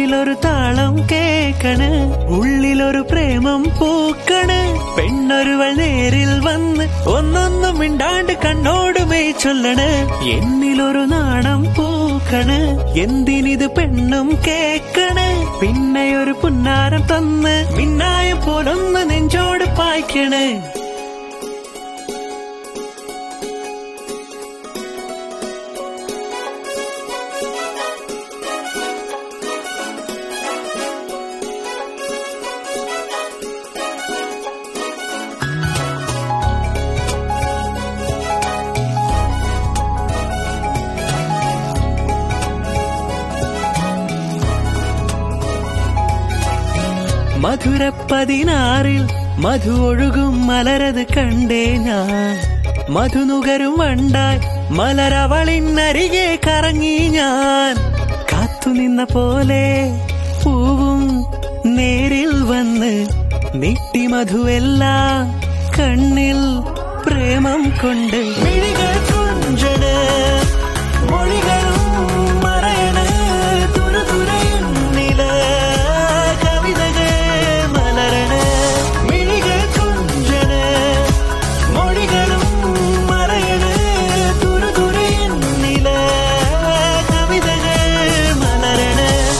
നെഞ്ചിലൊരു താളം കേക്കണ് ഉള്ളിലൊരു പ്രേമം പൂക്കണ് പെണ്ണൊരുവൾ നേരിൽ വന്ന് ഒന്നൊന്നും മിണ്ടാണ്ട് കണ്ണോട് മെയ് ചൊല്ലണ് എന്നിലൊരു നാണം പൂക്കണ് എന്തിനിത് പെണ്ണും കേക്കണ് പിന്നെ ഒരു പുന്നാരം തന്ന് മിന്നായം പോലൊന്ന് നെഞ്ചോട് പായ്ക്കണ് മധുരപ്പതിനാറിൽ മധു ഒഴുകും മലരത് കണ്ടേ ഞാൻ മധുനുകരും വണ്ടായി മലരവളിനരികെ കറങ്ങി ഞാൻ കാത്തുനിന്ന പോലെ പൂവും നേരിൽ വന്ന് നീട്ടി മധുവെല്ലാം കണ്ണിൽ പ്രേമം കൊണ്ട് മിഴികൾ കൊഞ്ചണ് മൊഴികളും മറയണ് തുരുതുരയുന്നില കവിതകൾ മലരണ മിഴികൾ കൊഞ്ചണ് മൊഴികളും മറയണ് തുരുതുരയുന്നില കവിതകൾ മലരണ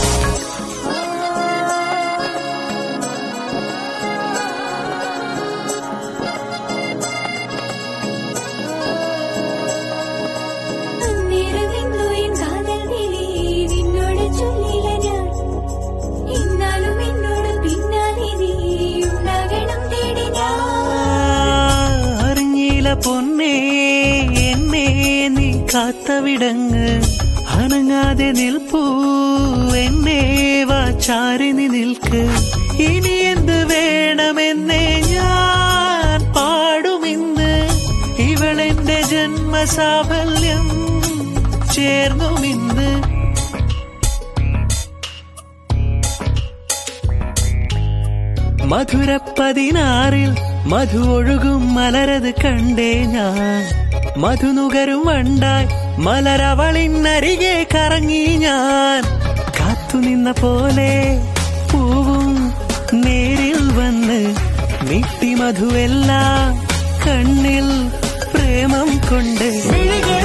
അന്നേരമെന്തോ എൻ കാതൽ വിളി നിന്നോട് ചൊല്ലില ഞാൻ ഇന്നാലും എന്നോട് പിന്നാലെ നീ ഉണ്ടാകണം തേടി ഞാൻ അറിഞ്ഞില്ല പൊന്നേ എന്നെ നീ കാത്തവിടങ്ങ് അനങ്ങാതെ നിൽപ്പൂ എന്നെ വാചാരി നീ നിൽക്ക് ഇനി എന്ത് വേണമെന്നേ ഞാൻ പാടുമിന്ന് ഇവളെന്റെ ജന്മസാഫല്യം ചേർന്നുമിന്ന് മധുരപ്പതിനാറിൽ മധു ഒഴുകും മലരത് കണ്ടേ ഞാൻ മധുനുകരും വണ്ടായി മലരവളിനരികെ കറങ്ങി ഞാൻ കാത്തുനിന്ന പോലെ പൂവും നേരിൽ വന്ന് നീട്ടി മധുവെല്ലാം കണ്ണിൽ പ്രേമം കൊണ്ട് മിഴികൾ